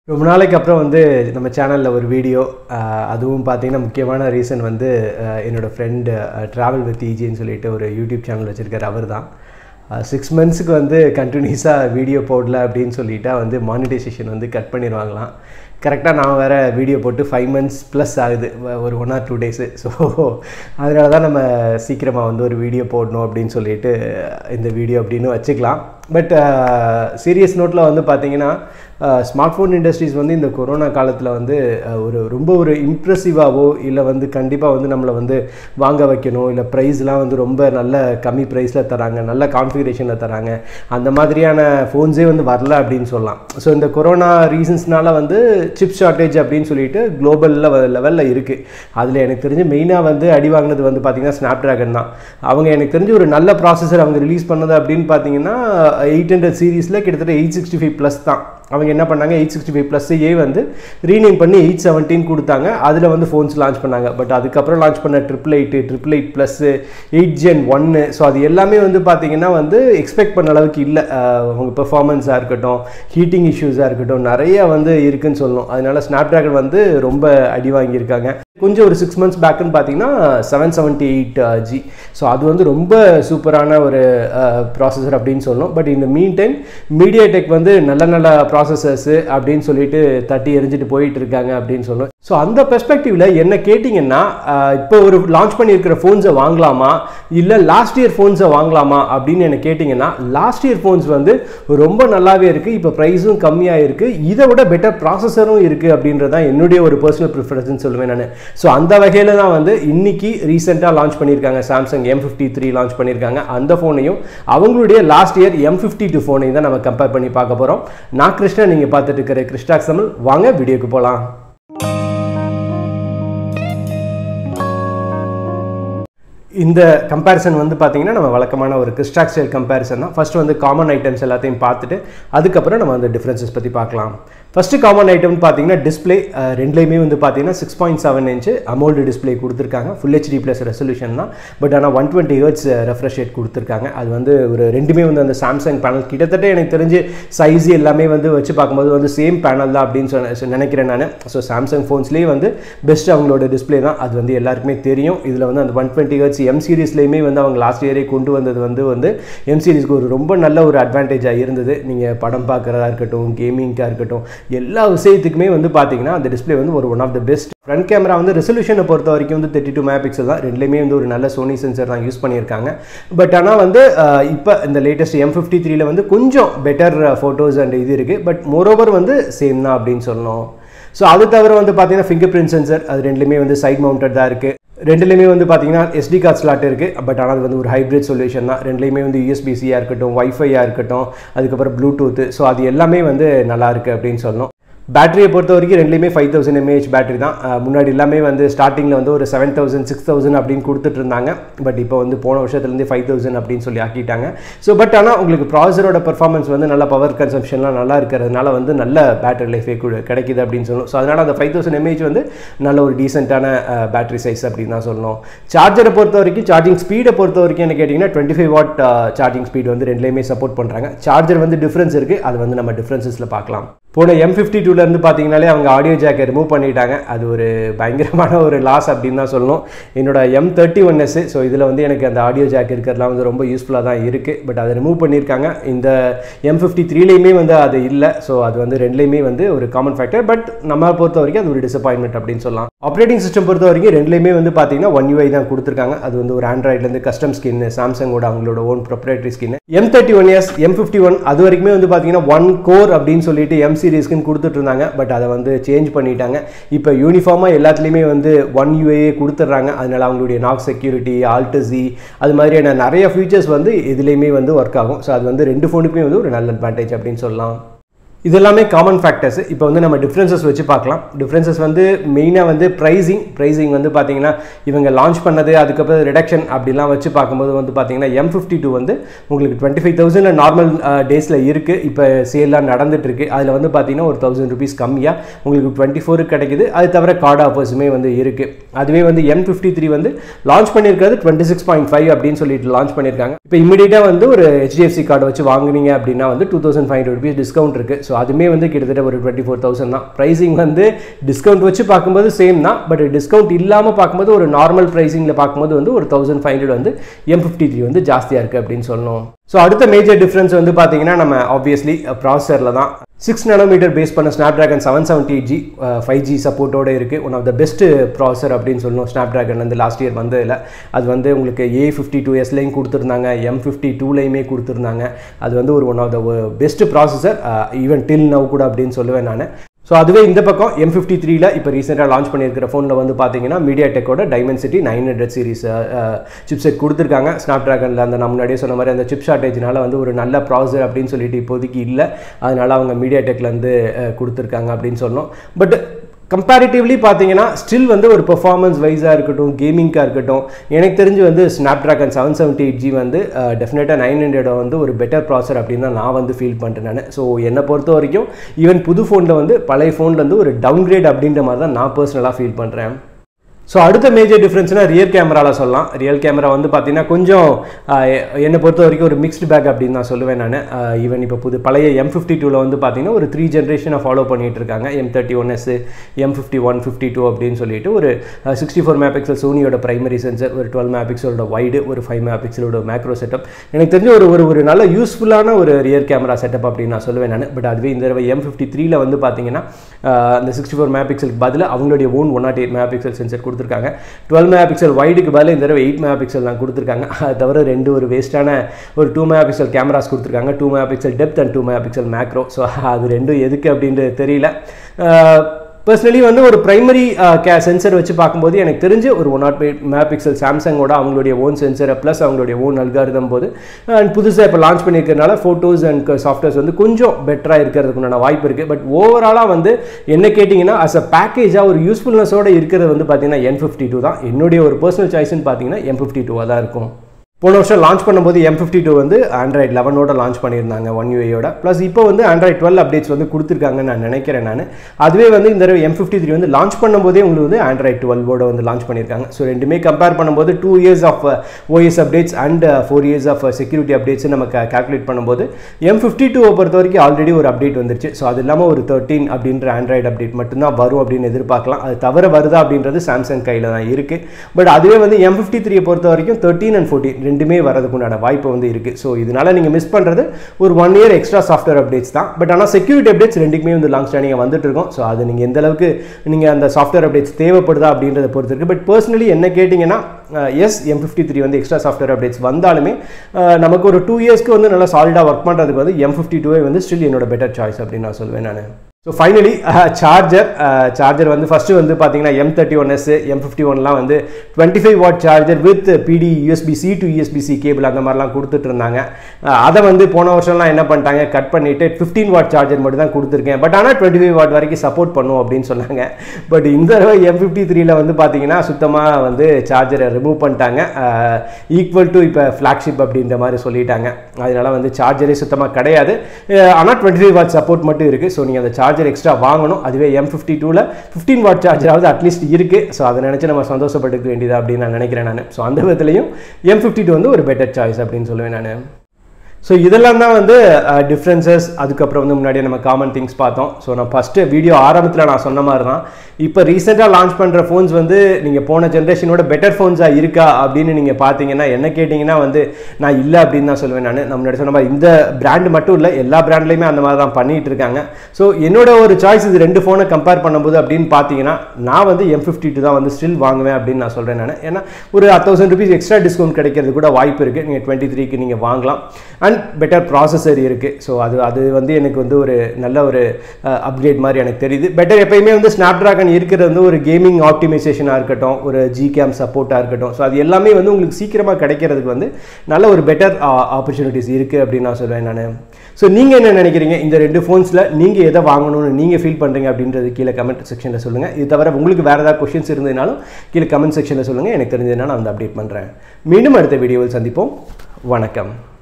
ரொம்ப நாளைக்கு அப்புறம் வந்து நம்ம சேனலில் ஒரு வீடியோ அதுவும் பார்த்தீங்கன்னா முக்கியமான ரீசன் வந்து அஹ், என்னோட ஃப்ரெண்டு ட்ராவல் வித் ஈஜின்னு சொல்லிட்டு ஒரு யூடியூப் சேனல் வச்சுருக்காரு அவர் தான் சிக்ஸ் மந்த்ஸுக்கு வந்து கண்டினியூஸாக வீடியோ போடல அப்படின்னு சொல்லிட்டா வந்து மானிட்டைசேஷன் வந்து கட் பண்ணிடுவாங்களாம் கரெக்டாக நான் வேறு வீடியோ போட்டு ஃபைவ் மந்த்ஸ் ப்ளஸ் ஆகுது வ- ஒரு one or two days so அதனால தான் நம்ம சீக்கிரமாக வந்து ஒரு வீடியோ போடணும் அப்படின்னு சொல்லிட்டு இந்த வீடியோ அப்படின்னு வச்சுக்கலாம் பட் சீரியஸ் நோட்டில் வந்து பார்த்தீங்கன்னா ஸ்மார்ட் ஃபோன் இண்டஸ்ட்ரீஸ் வந்து இந்த கொரோனா காலத்தில் வந்து அஹ், ஒரு ரொம்ப ஒரு இம்ப்ரெசிவாவோ இல்லை வந்து கண்டிப்பாக வந்து நம்மளை வந்து வாங்க வைக்கணும் இல்லை ப்ரைஸ்லாம் வந்து ரொம்ப நல்ல கம்மி ப்ரைஸில் தராங்க நல்ல கான்ஃபிகரேஷனில் தராங்க அந்த மாதிரியான ஃபோன்ஸே வந்து வரல அப்படின்னு சொல்லலாம் ஸோ இந்த கொரோனா ரீசன்ஸ்னால வந்து சிப் ஷார்ட்டேஜ் அப்படின்னு சொல்லிட்டு குளோபல் லெவலில் இருக்குது அதில் எனக்கு தெரிஞ்சு மெயினாக வந்து அடி வாங்கினது வந்து பார்த்தீங்கன்னா ஸ்னாப் ட்ராகன் தான் அவங்க எனக்கு தெரிஞ்சு ஒரு நல்ல ப்ராசஸர் அவங்க ரிலீஸ் பண்ணது அப்படின்னு பார்த்தீங்கன்னா எயிட் ஹண்ட்ரட் சீரீஸில் கிட்டத்தட்ட எயிட் சிக்ஸ்டி ஃபைவ் ப்ளஸ் தான் அவங்க என்ன பண்ணாங்க எயிட் சிக்ஸ்டி ஃபைவ் ப்ளஸ்ஸையே வந்து ரீநேம் பண்ணி எயிட் செவன்டீன் கொடுத்தாங்க அதில் வந்து ஃபோன்ஸ் லான்ச் பண்ணாங்க பட் அதுக்கப்புறம் லான்ச் பண்ண triple eight triple eight plus eight gen ஒன்று ஸோ அது எல்லாமே வந்து பார்த்தீங்கன்னா வந்து எக்ஸ்பெக்ட் பண்ண அளவுக்கு இல்லை அவங்க பெர்ஃபார்மன்ஸாக இருக்கட்டும் ஹீட்டிங் இஷ்யூஸாக இருக்கட்டும் நிறைய வந்து இருக்குன்னு சொல்லணும் அதனால ஸ்னாப் ட்ராகன் வந்து ரொம்ப அடி வாங்கியிருக்காங்க கொஞ்சம் ஒரு சிக்ஸ் மந்த்ஸ் பேக்குன்னு பார்த்தீங்கன்னா seven seventy eight G so அது வந்து ரொம்ப சூப்பரான ஒரு ப்ராசஸர் அப்படின்னு சொல்லணும் பட் இந்த மீன் டைம் மீடியா டெக் வந்து நல்ல நல்ல ப்ராசஸர்ஸு அப்படின்னு சொல்லிட்டு தட்டி எரிஞ்சிட்டு போயிட்டு இருக்காங்க அப்படின்னு சொல்லணும் ஸோ அந்த பெர்ஸ்பெக்டிவ்ல என்ன கேட்டிங்கன்னா அஹ், இப்போ ஒரு லான்ச் பண்ணியிருக்கிற ஃபோன்ஸை வாங்கலாமா இல்லை லாஸ்ட் இயர் ஃபோன்ஸை வாங்கலாமா அப்படின்னு என்ன கேட்டிங்கன்னா லாஸ்ட் இயர் ஃபோன்ஸ் வந்து ரொம்ப நல்லாவே இருக்குது இப்போ ப்ரைஸும் கம்மியாக இருக்குது இதை விட பெட்டர் ப்ராசஸரும் இருக்குது அப்படின்றது தான் என்னுடைய ஒரு பர்சனல் ப்ரிஃபரன்ஸ்னு சொல்லுவேன் நான் ஸோ அந்த வகையில் தான் வந்து இன்னைக்கு ரீசெண்டாக லான்ச் பண்ணியிருக்காங்க Samsung M fifty three launch பண்ணியிருக்காங்க அந்த ஃபோனையும் அவங்களுடைய last year M fifty two ஃபோனையும் தான் நம்ம கம்பேர் பண்ணி பார்க்க போகிறோம் நான் கிருஷ்ணா நீங்கள் பார்த்துட்டு இருக்கிற கிருஷ்டாக்ஸ் தமிழ் வாங்க வீடியோக்கு போகலாம் இந்த கம்பேரிசன் வந்து பார்த்தீங்கன்னா நம்ம வழக்கமான ஒரு கிறிஸ்டாக் ஸ்டைல் கம்பேரிசன் தான் ஃபர்ஸ்ட் வந்து காமன் ஐட்டம்ஸ் எல்லாத்தையும் பார்த்துட்டு அதுக்கப்புறம் நம்ம அந்த டிஃப்ரென்சஸ் பற்றி பார்க்கலாம் ஃபர்ஸ்ட் காமன் ஐட்டம் பார்த்தீங்கன்னா டிஸ்பிளே ரெண்டுலேயுமே வந்து பார்த்தீங்கன்னா six point seven inch AMOLED display கொடுத்துருக்காங்க ஃபுல் ஹெச்டி ப்ளஸ் ரெசல்யூஷன் தான் பட் ஆனால் one twenty hertz refresh rate கொடுத்துருக்காங்க அது வந்து ஒரு ரெண்டுமே வந்து அந்த சாம்சங் பேனல் கிட்டத்தட்ட எனக்கு தெரிஞ்சு சைஸ் எல்லாமே வந்து வச்சு பார்க்கும்போது வந்து சேம் பேனல் தான் அப்படின்னு சொன்ன சொ- நினைக்கிறேன் நான் ஸோ சாம்சங் ஃபோன்ஸ்லேயே வந்து பெஸ்ட் அவங்களோட டிஸ்பிளே தான் அது வந்து எல்லாருக்குமே தெரியும் இதில் வந்து அந்த ஒன் டுவெண்ட்டி ஹர்ட்ஸ் எம் சீரிஸ்லேயுமே வந்து அவங்க லாஸ்ட் இயரே கொண்டு வந்தது வந்து வந்து எம் சீரிஸ்க்கு ஒரு ரொம்ப நல்ல ஒரு அட்வான்டேஜாக இருந்தது நீங்கள் படம் பார்க்குறதா இருக்கட்டும் கேமிங்காக இருக்கட்டும் எல்லா விஷயத்துக்குமே வந்து பார்த்தீங்கன்னா அந்த டிஸ்பிளே வந்து ஒரு one of the best front camera வந்து ரெசல்யூஷனை பொறுத்த வரைக்கும் வந்து தேர்ட்டி டூ மெகா பிக்சல் தான் ரெண்டுலேயுமே வந்து ஒரு நல்ல சோனி சென்சர் தான் யூஸ் பண்ணியிருக்காங்க பட் ஆனால் வந்து அஹ், இப்போ இந்த லேட்டஸ்ட் எம் ஃபிஃப்டி த்ரீல வந்து கொஞ்சம் பெட்டர் ஃபோட்டோஸ் அண்ட் இது இருக்குது பட் மோரோவர் வந்து சேம் தான் அப்படின்னு சொல்லணும் ஸோ அது தவிர வந்து பார்த்தீங்கன்னா ஃபிங்கர் பிரிண்ட் சென்சர் அது ரெண்டுலேயுமே வந்து சைட் மவுண்டட் தான் இருக்குது ரெண்டுலேயுமே வந்து பார்த்தீங்கன்னா எஸ்டி கார்ட் ஸ்லாட் இருக்குது பட் ஆனால் அது வந்து ஒரு ஹைப்ரிட் சொல்யூஷன் தான் ரெண்டுலேயுமே வந்து யூஎஸ்பிசியாக இருக்கட்டும் வைஃபையாக இருக்கட்டும் அதுக்கப்புறம் ப்ளூடூத் ஸோ அது எல்லாமே வந்து நல்லா இருக்குது அப்படின்னு சொல்லணும் பேட்டரியை பொறுத்த வரைக்கும் ரெண்டுலேயுமே ஃபைவ் தௌசண்ட் எம்ஏஹெச் பேட்டரி தான் அஹ் முன்னாடி எல்லாமே வந்து ஸ்டார்டிங்கில் வந்து ஒரு செவன் தௌசண்ட் சிக்ஸ் தௌசண்ட் அப்படின்னு கொடுத்துட்டு இருந்தாங்க பட் இப்போ வந்து போன வருஷத்துலேருந்து ஃபைவ் தௌசண்ட் அப்படின்னு சொல்லி ஆக்கிட்டாங்க ஸோ பட் ஆனால் உங்களுக்கு ப்ராசரோட பெர்ஃபார்மன்ஸ் வந்து நல்ல பவர் கன்சம்ஷன்லாம் நல்லா இருக்கிறதுனால வந்து நல்ல பேட்டரி லைஃபே கூட கிடைக்குது அப்படின்னு சொல்லணும் ஸோ அதனால் அந்த ஃபைவ் தௌசண்ட் எம்ஏஹெச் வந்து நல்ல ஒரு டீசெண்டான பேட்டரி சைஸ் அப்படின்னு தான் சொல்லணும் சார்ஜரை பொறுத்த வரைக்கும் சார்ஜிங் ஸ்பீடை பொறுத்த வரைக்கும் என்ன கேட்டிங்கன்னா twenty five watt charging speed வந்து ரெண்டுலேயுமே சப்போர்ட் பண்ணுறாங்க சார்ஜர் வந்து டிஃப்ரென்ஸ் இருக்குது அது வந்து நம்ம டிஃப்ரென்சஸில் பார்க்கலாம் போன எம் ஃபிஃப்டி டூலேருந்து பார்த்தீங்கனாலே அவங்க ஆடியோ ஜாக்கை ரிமூவ் பண்ணிட்டாங்க அது ஒரு பயங்கரமான ஒரு லாஸ் அப்படின்னு தான் சொல்லணும் என்னோட M thirty one S so இதில் வந்து எனக்கு அந்த ஆடியோ ஜாக் இருக்கிறதுலாம் வந்து ரொம்ப யூஸ்ஃபுல்லாக தான் இருக்குது பட் அதை ரிமூவ் பண்ணியிருக்காங்க இந்த எம் ஃபிஃப்டி த்ரீலேயுமே வந்து அது இல்லை ஸோ அது வந்து ரெண்டுலேயுமே வந்து ஒரு காமன் ஃபேக்டர் பட் நம்ம பொறுத்த வரைக்கும் அது ஒரு டிசப்பாயின்மெண்ட் அப்படின்னு சொல்லலாம் ஆப்ரேட்டிங் சிஸ்டம் பொறுத்த வரைக்கும் ரெண்டுலேயுமே வந்து பார்த்தீங்கன்னா ஒன் யூஐ தான் கொடுத்துருக்காங்க அது வந்து ஒரு ஆண்ட்ராய்ட்லேருந்து கஸ்டம் ஸ்கின் சாம்சங்கோட அவங்களோட own proprietary skin M thirty one S M fifty one அது வரைக்குமே வந்து பார்த்தீங்கன்னா ஒன் கோர் அப்படின்னு சொல்லிட்டு எம் சீரிஸ்க்குன்னு கொடுத்துட்டு இருந்தாங்க பட் அதை வந்து சேஞ்ச் பண்ணிட்டாங்க இப்போ யூனிஃபார்மாக எல்லாத்துலேயுமே வந்து ஒன் யூஏ கொடுத்துட்றாங்க அதனால அவங்களுடைய நாக் செக்யூரிட்டி ஆல்டசி அது மாதிரியான நிறைய ஃபீச்சர்ஸ் வந்து இதுலேயுமே வந்து ஒர்க் ஆகும் ஸோ அது வந்து ரெண்டு ஃபோனுக்குமே வந்து ஒரு நல்ல அட்வான்டேஜ் அப்படின்னு சொல்லலாம் இது எல்லாமே காமன் ஃபேக்டர்ஸ் இப்போ வந்து நம்ம டிஃப்ரென்சஸ் வச்சு பார்க்கலாம் டிஃப்ரென்சஸ் வந்து மெயினாக வந்து ப்ரைஸிங் ப்ரைஸிங் வந்து பார்த்தீங்கன்னா இவங்க லான்ச் பண்ணது அதுக்கப்புறம் ரிடக்ஷன் அப்படிலாம் வச்சு பார்க்கும்போது வந்து பார்த்தீங்கன்னா எம் ஃபிஃப்டி டூ வந்து உங்களுக்கு டுவெண்ட்டி ஃபைவ் தௌசண்ட் நார்மல் டேஸில் இருக்குது இப்போ சேல்லாம் நடந்துட்டு இருக்கு அதில் வந்து பார்த்தீங்கன்னா ஒரு தௌசண்ட் ருபீஸ் கம்மியாக உங்களுக்கு டுவெண்ட்டி ஃபோருக்கு கிடைக்குது அது தவிர கார்டு ஆஃபர்ஸுமே வந்து இருக்குது அதுவே வந்து எம் ஃபிஃப்டி த்ரீ வந்து லான்ச் பண்ணியிருக்கிறது டுவெண்ட்டி சிக்ஸ் பாயிண்ட் ஃபைவ் அப்படின்னு சொல்லிட்டு லான்ச் பண்ணியிருக்காங்க இப்போ இமீடியட்டாக வந்து ஒரு ஹெச்டிஎஃப்சி கார்டு வச்சு வாங்குனீங்க அப்படின்னா வந்து two thousand five hundred rupees discount இருக்குது ஸோ ஸோ அதுவுமே வந்து கிட்டத்தட்ட ஒரு டுவெண்ட்டி ஃபோர் தௌசண்ட் தான் ப்ரைஸிங் வந்து டிஸ்கவுண்ட் வச்சு பார்க்கும்போது சேம் தான் பட் டிஸ்கவுண்ட் இல்லாமல் பார்க்கும்போது ஒரு நார்மல் ப்ரைஸிங்கில் பார்க்கும்போது வந்து ஒரு தௌசண்ட் ஃபைவ் ஹண்ட்ரட் வந்து எம் ஃபிஃப்டி த்ரீ வந்து ஜாஸ்தியாக இருக்குது அப்படின்னு சொல்லணும் ஸோ அடுத்த மேஜர் டிஃப்ரென்ஸ் வந்து பார்த்தீங்கன்னா நம்ம ஆப்வியஸ்லி ப்ராசரில் தான் சிக்ஸ் நானோமீட்டர் பேஸ் பண்ண Snapdragon seven seventy eight G five G சப்போர்ட்டோட இருக்குது one of the best processor அப்படின்னு சொல்லணும் ஸ்னாப் ட்ராகன் வந்து லாஸ்ட் இயர் வந்ததில் அது வந்து உங்களுக்கு ஏ ஃபிஃப்டி டூ எஸ்லையும் கொடுத்துருந்தாங்க எம் ஃபிஃப்டி டூலையுமே கொடுத்துருந்தாங்க அது வந்து ஒரு one of the best processor even till now கூட அப்படின்னு சொல்லுவேன் நான் ஸோ அதுவே இந்த பக்கம் எம் ஃபிஃப்டி த்ரீல இப்போ ரீசெண்டாக லான்ச் பண்ணியிருக்கிற ஃபோனில் வந்து பார்த்தீங்கன்னா மீடியா டெக்கோட Dimensity nine hundred series chipset கொடுத்துருக்காங்க ஸ்னாப் ட்ராகனில் அந்த நம்ம முன்னாடியே சொன்ன மாதிரி அந்த சிப் ஷார்ட்டேஜ்னால வந்து ஒரு நல்ல ப்ராசர் அப்படின்னு சொல்லிட்டு இப்போதைக்கு இல்லை அதனால அவங்க மீடியா டெக்லேருந்து கொடுத்துருக்காங்க அப்படின்னு சொன்னோம் பட் கம்பேரிட்டிவ்லி பார்த்தீங்கன்னா ஸ்டில் வந்து ஒரு பெர்ஃபார்மன்ஸ் வைஸாக இருக்கட்டும் கேமிங்காக இருக்கட்டும் எனக்கு தெரிஞ்சு வந்து Snapdragon seven seventy eight G வந்து டெஃபினட்டாக நைன் ஹண்ட்ரடை வந்து ஒரு பெட்டர் ப்ராசர் அப்படின்னு தான் நான் வந்து ஃபீல் பண்ணுறேன் நான் ஸோ என்னை பொறுத்த வரைக்கும் ஈவன் புது ஃபோனில் வந்து பழைய ஃபோனில் வந்து ஒரு டவுன்கிரேட் அப்படின்ற மாதிரி தான் நான் பர்சனலாக ஃபீல் பண்ணுறேன் ஸோ அடுத்த மேஜர் டிஃப்ரென்ஸ்னால் ரியல் கேமராவில் சொல்லலாம் ரியல் கேமரா வந்து பார்த்தீங்கன்னா கொஞ்சம் என்னை பொறுத்த வரைக்கும் ஒரு மிக்ஸ்டு பேக் அப்படின்னு நான் சொல்லுவேன் நான் ஈவன் இப்போ புது பழைய எம் ஃபிஃப்டி டூவில் வந்து பார்த்தீங்கன்னா ஒரு த்ரீ ஜென்ரேஷனை ஃபாலோ பண்ணிட்டு இருக்காங்க M thirty one S M fifty one fifty two அப்படின்னு சொல்லிட்டு ஒரு சிக்ஸ்டி ஃபோர் மெகா பிக்சல் சோனியோட பிரைமரி சென்சர் ஒரு டுவெல் மெகா பிக்சலோட வைடு ஒரு ஃபைவ் மெகா பிக்சலோட மேக்ரோ செட்டப் எனக்கு தெரிஞ்ச ஒரு ஒரு ஒரு நல்ல யூஸ்ஃபுல்லான ஒரு ரியர் கேமரா செட்டப் அப்படின்னு நான் சொல்லுவேன் நான் பட் அதுவே இந்த தடவை எம் ஃபிஃப்டி த்ரீல வந்து பார்த்தீங்கன்னா அந்த சிக்ஸ்டி ஃபோர் மெகா பிக்சலுக்கு பதில் அவங்களுடைய own one nought eight megapixel sensor கொடுத்துருக்காங்க டுவெல் மெகா பிக்சல் வைடுக்கு பதில் இந்த தடவை எயிட் மெகா பிக்சல் தான் கொடுத்துருக்காங்க அது தவிர ரெண்டு ஒரு வேஸ்ட்டான ஒரு டூ மெகா பிக்சல் கேமராஸ் கொடுத்துருக்காங்க two megapixel depth and two megapixel macro so அது ரெண்டும் எதுக்கு அப்படின்றது தெரியல பர்சனலி வந்து ஒரு ப்ரைமரி கே சென்சர் வச்சு பார்க்கும்போது எனக்கு தெரிஞ்சு ஒரு one nought eight megapixel சாம்சங்கோட அவங்களுடைய ஓன் சென்சரை ப்ளஸ் அவங்களுடைய ஓன் அல்காரிதம் போது அண்ட் புதுசாக இப்போ லான்ச் பண்ணியிருக்கிறதுனால ஃபோட்டோஸ் அண்ட் சாஃப்ட்வேர்ஸ் வந்து கொஞ்சம் பெட்டராக இருக்கிறதுக்குண்டான வாய்ப்பு இருக்குது பட் ஓவராலாக வந்து என்ன கேட்டிங்கன்னா அஸ் அ பேக்கேஜாக ஒரு யூஸ்ஃபுல்னஸோடு இருக்கிறது வந்து பார்த்தீங்கன்னா என் ஃபிஃப்டி டூ தான் என்னுடைய ஒரு பர்சனல் சாய்ஸ்னு பார்த்தீங்கன்னா எம் ஃபிஃப்டி டூவாக தான் இருக்கும் போன வருஷம் லான்ச் பண்ணும்போது எம் ஃபிஃப்டி டூ வந்து ஆண்ட்ராய்ட் லெவனோட லான்ச் பண்ணியிருந்தாங்க ஒன் யூஏயோட ப்ளஸ் இப்போ வந்து ஆண்ட்ராய்ட் டுவெல் அப்டேட்ஸ் வந்து கொடுத்துருக்காங்கன்னு நான் நினைக்கிறேன் நான் அதுவே வந்து இந்த தடவை எம் ஃபிஃப்டி த்ரீ வந்து லான்ச் பண்ணும்போதே உங்களுக்கு வந்து ஆண்ட்ராய்ட் டுவெல்வோட வந்து லான்ச் பண்ணியிருக்காங்க ஸோ ரெண்டுமே கம்பேர் பண்ணும்போது two years of OS updates and four years of security updates நம்ம கால்குலேட் பண்ணும்போது எம் ஃபிஃப்டி டூவை பொறுத்த வரைக்கும் ஆல்ரெடி ஒரு அப்டேட் வந்துருச்சு ஸோ அது இல்லாமல் ஒரு தேர்ட்டின் அப்படின்ற ஆண்ட்ராய்டு அப்டேட் மட்டும்தான் வரும் அப்படின்னு எதிர்பார்க்கலாம் அது தவிர வருதா அப்படின்றது சாம்சங் கையில் தான் இருக்குது பட் அதுவே வந்து எம் ஃபிஃப்டி த்ரீயை பொறுத்த வரைக்கும் தேர்ட்டின் அண்ட் ஃபோர்டீன் ரெண்டுமே வரதுக்கு உண்டான வாய்ப்பு வந்து இருக்குது ஸோ இதனால் நீங்கள் மிஸ் பண்ணுறது ஒரு one year extra software updates தான் பட் ஆனால் செக்யூரிட்டி அப்டேட்ஸ் ரெண்டுக்குமே வந்து லாங் ஸ்டாண்டிங் வந்துட்டு இருக்கோம் ஸோ அது நீங்கள் எந்த அளவுக்கு நீங்கள் அந்த சாஃப்ட்வேர் அப்டேட்ஸ் தேவைப்படுதா அப்படின்றத பொறுத்து இருக்குது பட் பர்சனலி என்ன கேட்டிங்கன்னா எஸ் எம் ஃபிஃப்டி த்ரீ வந்து எக்ஸ்ட்ரா சாஃப்ட்வேர் அப்டேட்ஸ் வந்தாலுமே நமக்கு ஒரு டூ இயர்ஸ்க்கு வந்து நல்லா சாலிடாக ஒர்க் பண்ணுறதுக்கு வந்து எம் ஃபிஃப்டி டூவே வந்து ஸ்டில் என்னோட பெட்டர் சாய்ஸ் அப்படின்னு நான் சொல்லுவேன் நான் ஸோ ஃபைனலி சார்ஜர் சார்ஜர் வந்து ஃபஸ்ட்டு வந்து பார்த்தீங்கன்னா M thirty one S M fifty ஒன்லாம் வந்து twenty five watt charger with PD USB C to USB C cable அந்த மாதிரிலாம் கொடுத்துட்டு இருந்தாங்க அதை வந்து போன வருஷம்லாம் என்ன பண்ணிட்டாங்க கட் பண்ணிவிட்டு ஃபிஃப்டீன் வாட் சார்ஜர் மட்டும் தான் கொடுத்துருக்கேன் பட் ஆனால் டுவெண்ட்டி ஃபைவ் வாட் வரைக்கும் சப்போர்ட் பண்ணும் அப்படின்னு சொன்னாங்க பட் இந்த தடவை எம் ஃபிஃப்டி த்ரீல வந்து பார்த்தீங்கன்னா சுத்தமாக வந்து சார்ஜரை ரிமூவ் பண்ணிட்டாங்க ஈக்குவல் டு இப்போ ஃப்ளாக்ஷிப் அப்படின்ற மாதிரி சொல்லிட்டாங்க அதனால வந்து சார்ஜரே சுத்தமாக கிடையாது ஆனால் டுவெண்ட்டி ஃபைவ் வாட் சப்போர்ட் மட்டும் இருக்குது ஸோ நீங்கள் அந்த சார்ஜர் எக்ஸ்ட்ரா வாங்கணும் அதுவே எம் ஃபிஃப்டி டூவில் ஃபிஃப்டீன் வாட் சார்ஜராவது அட்லீஸ்ட் இருக்குது ஸோ அதை நினச்சி நம்ம சந்தோஷப்பட்டுக்க வேண்டியதா அப்படின்னு நான் நினைக்கிறேன் நான் ஸோ அந்த விதத்துலையும் எம் ஃபிஃப்டி டூ வந்து ஒரு பெட்டர் சாய்ஸ் அப்படின்னு சொல்லுவேன் நான் ஸோ இதெல்லாம் தான் வந்து டிஃப்ரென்சஸ் அதுக்கப்புறம் வந்து முன்னாடியே நம்ம காமன் திங்ஸ் பார்த்தோம் ஸோ நான் ஃபஸ்ட்டு வீடியோ ஆரம்பத்தில் நான் சொன்ன மாதிரி தான் இப்போ ரீசெண்டாக லான்ச் பண்ணுற ஃபோன்ஸ் வந்து நீங்கள் போன ஜென்ரேஷனோட பெட்டர் ஃபோன்ஸாக இருக்கா அப்படின்னு நீங்கள் பார்த்தீங்கன்னா என்ன கேட்டிங்கன்னா வந்து நான் இல்லை அப்படின்னு தான் சொல்லுவேன் நான் நம்ம முன்னாடி சொன்ன மாதிரி இந்த பிராண்ட் மட்டும் இல்லை எல்லா பிராண்ட்லையுமே அந்த மாதிரி தான் பண்ணிட்டு இருக்காங்க ஸோ என்னோட ஒரு சாய்ஸ் இது ரெண்டு ஃபோனை கம்பேர் பண்ணும்போது அப்படின்னு பார்த்தீங்கன்னா நான் வந்து எம் ஃபிஃப்டி டூ தான் வந்து ஸ்டில் வாங்குவேன் அப்படின்னு நான் சொல்கிறேன் நான் ஏன்னா ஒரு தௌசண்ட் ருபீஸ் எக்ஸ்ட்ரா டிஸ்கவுண்ட் கிடைக்கிறது கூட வாய்ப்பு இருக்குது நீங்கள் டுவெண்ட்டி த்ரீக்கு நீங்கள் வாங்கலாம் அண்ட் பெட்டர் ப்ராசஸர் இருக்குது ஸோ அது அது வந்து எனக்கு வந்து ஒரு நல்ல ஒரு அப்கிரேட் மாதிரி எனக்கு தெரியுது பெட்டர் எப்பயுமே வந்து ஸ்னாப் ட்ராகன் இருக்கிறது வந்து ஒரு கேமிங் ஆப்டிமைசேஷனாக இருக்கட்டும் ஒரு ஜி கேம் சப்போர்ட்டாக இருக்கட்டும் ஸோ அது எல்லாமே வந்து உங்களுக்கு சீக்கிரமாக கிடைக்கிறதுக்கு வந்து நல்ல ஒரு பெட்டர் ஆப்பர்ச்சுனிட்டிஸ் இருக்குது அப்படின்னு நான் சொல்லுவேன் நான் ஸோ நீங்கள் என்ன நினைக்கிறீங்க இந்த ரெண்டு ஃபோன்ஸில் நீங்கள் எதை வாங்கணும்னு நீங்கள் ஃபீல் பண்ணுறீங்க அப்படின்றது கீழே கமெண்ட் செக்ஷனில் சொல்லுங்கள் இது தவிர உங்களுக்கு வேறு ஏதாவது கொஷின்ஸ் இருந்ததுனாலும் கீழே கமெண்ட் செக்ஷனில் சொல்லுங்கள் எனக்கு தெரிஞ்சதுன்னா நான் வந்து அப்டேட் பண்ணுறேன் மீண்டும் அடுத்த வீடியோவில் சந்திப்போம் வணக்கம்